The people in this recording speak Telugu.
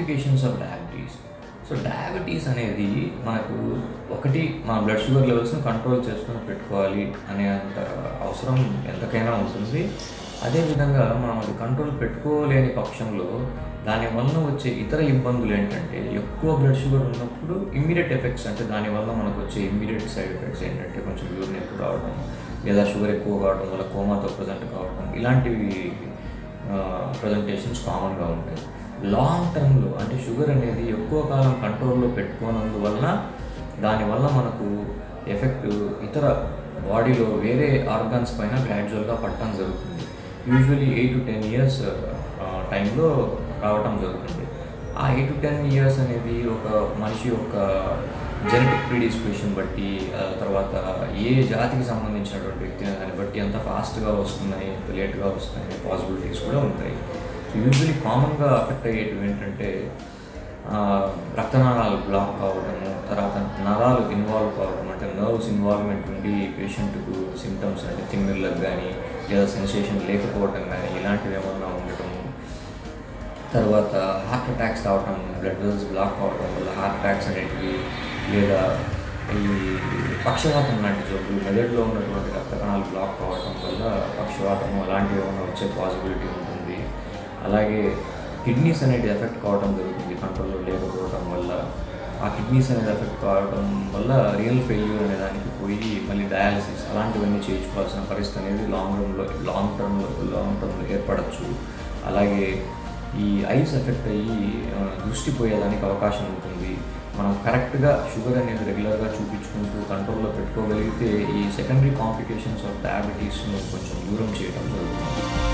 complications of diabetes so diabetes అనేది మనకు ఒకటి మన బ్లడ్ షుగర్ లెవెల్స్ని కంట్రోల్ చేసుకొని పెట్టుకోవాలి అనేంత అవసరం ఎంతకైనా ఉంటుంది అదేవిధంగా మనం అది కంట్రోల్ పెట్టుకోలేని పక్షంలో దానివల్ల వచ్చే ఇతర ఇబ్బందులు ఏంటంటే ఎక్కువ బ్లడ్ షుగర్ ఉన్నప్పుడు ఇమ్మీడియట్ ఎఫెక్ట్స్ అంటే దానివల్ల మనకు వచ్చే ఇమ్మీడియట్ సైడ్ ఎఫెక్ట్స్ ఏంటంటే కొంచెం యూరిన్ ఎక్కువ రావడం లేదా షుగర్ ఎక్కువ కావడం వల్ల కోమాతో ప్రజెంట్ కావడం ఇలాంటివి ప్రజెంటేషన్స్ కామన్గా ఉంటాయి లాంగ్ టర్మ్లో అంటే షుగర్ అనేది ఎక్కువ కాలం కంట్రోల్లో పెట్టుకోనందువలన దానివల్ల మనకు ఎఫెక్ట్ ఇతర బాడీలో వేరే ఆర్గాన్స్ పైన గ్రాడ్యువల్గా పట్టడం జరుగుతుంది usually eight to ten years టైంలో రావటం జరుగుతుంది ఆ ఎయిట్ టు టెన్ ఇయర్స్ అనేది ఒక మనిషి యొక్క జెనెటిక్ ప్రీడిస్క్రిప్షన్ బట్టి ఆ తర్వాత ఏ జాతికి సంబంధించినటువంటి వ్యక్తి అనే దాన్ని బట్టి ఎంత ఫాస్ట్గా వస్తున్నాయి ఎంత లేట్గా వస్తున్నాయి పాసిబిలిటీస్ కూడా ఉంటాయి యూజువలీ కామన్గా అఫెక్ట్ అయ్యేటివి ఏంటంటే ఆ, రక్తనాళాలు బ్లాక్ కావడము తర్వాత నరాలు ఇన్వాల్వ్ కావడం అంటే నర్వ్స్ ఇన్వాల్వ్మెంట్ ఉండి పేషెంట్కు సిమ్టమ్స్ అంటే తిమ్మిర్లకు కానీ లేదా సెన్సేషన్ లేకపోవటం కానీ ఇలాంటివి ఏమన్నా ఉండటము తర్వాత హార్ట్ అటాక్స్ రావటం బ్లడ్ వెల్స్ బ్లాక్ అవడం వల్ల హార్ట్ అటాక్స్ అనేటివి లేదా ఈ పక్షవాతం లాంటి జబ్బులు మెదడులో ఉన్నటువంటి రక్త కణాలు బ్లాక్ అవ్వటం వల్ల పక్షవాతం అలాంటివి ఏమైనా వచ్చే పాసిబిలిటీ ఉంటుంది అలాగే కిడ్నీస్ అనేది ఎఫెక్ట్ కావడం జరుగుతుంది కంట్రోల్లో లేకపోవడం వల్ల ఆ కిడ్నీస్ అనేది ఎఫెక్ట్ కావడం వల్ల రియల్ ఫెయిల్యూర్ అనే దానికి పోయి మళ్ళీ డయాలసిస్ అలాంటివన్నీ చేయించుకోవాల్సిన పరిస్థితి అనేది లాంగ్ రన్లో లాంగ్ టర్మ్లో లాంగ్ టర్మ్లో ఏర్పడచ్చు అలాగే ఈ ఐస్ ఎఫెక్ట్ అయ్యి ఆ, దృష్టి పోయేదానికి అవకాశం ఉంటుంది మనం కరెక్ట్గా షుగర్ అనేది రెగ్యులర్గా చూపించుకుంటూ కంట్రోల్లో పెట్టుకోగలిగితే ఈ సెకండరీ కాంప్లికేషన్స్ ఆఫ్ డయాబెటీస్ను కొంచెం దూరం చేయడం జరుగుతుంది